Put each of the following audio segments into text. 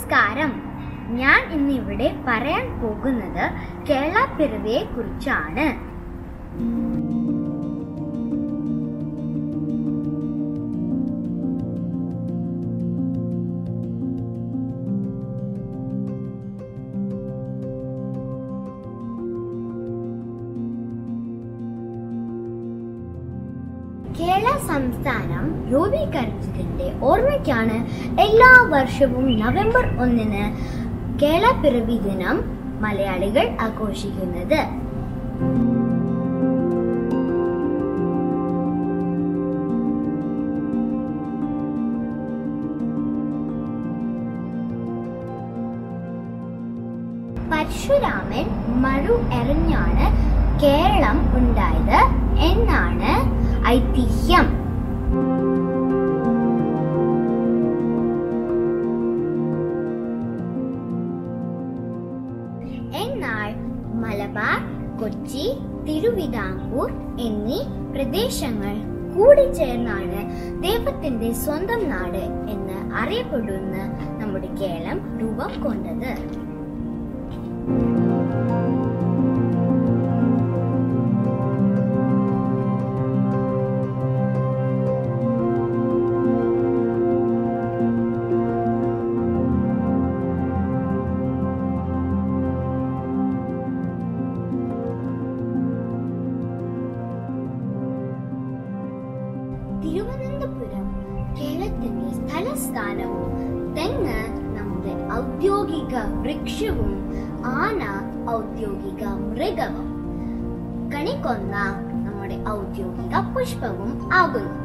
നമസ്കാരം ഞാൻ ഇന്നിവിടെ പറയാൻ പോകുന്നത് കേരള പിറവിയെ കുറിച്ചാണ് കേരള സംസ്ഥാനം രൂപീകരിച്ചതിന്റെ ഓർമ്മയ്ക്കാണ് എല്ലാ വർഷവും നവംബർ ഒന്നിന് കേരള പിറവി ദിനം മലയാളികൾ ആഘോഷിക്കുന്നത് പരശുരാമൻ മഴു എറിഞ്ഞാണ് കേരളം ഉണ്ടായത് എന്നാണ് ഐതിഹ്യം എന്നാൽ മലബാർ കൊച്ചി തിരുവിതാംകൂർ എന്നീ പ്രദേശങ്ങൾ കൂടിച്ചേർന്നാണ് ദൈവത്തിന്റെ സ്വന്തം നാട് എന്ന് അറിയപ്പെടുന്ന നമ്മുടെ കേരളം രൂപം കൊണ്ടത് തിരുവനന്തപുരം കേരളത്തിന്റെ സ്ഥലസ്ഥാനവും തെങ്ങ് നമ്മുടെ ഔദ്യോഗിക വൃക്ഷവും ആന ഔദ്യോഗിക മൃഗവും കണിക്കൊന്ന നമ്മുടെ ഔദ്യോഗിക പുഷ്പവും ആകുന്നു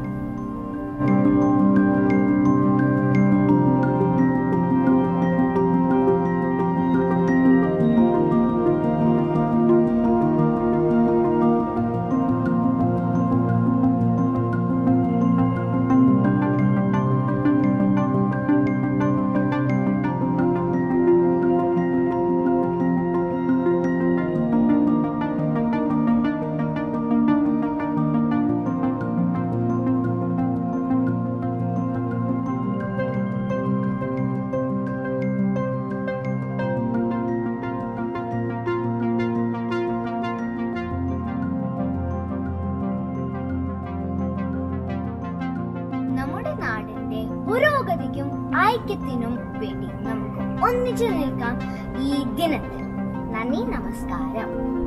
നമ്മുടെ നാടിന്റെ പുരോഗതിക്കും ഐക്യത്തിനും വേണ്ടി നമുക്ക് ഒന്നിച്ചു നിൽക്കാം ഈ ദിനത്തിൽ നന്ദി നമസ്കാരം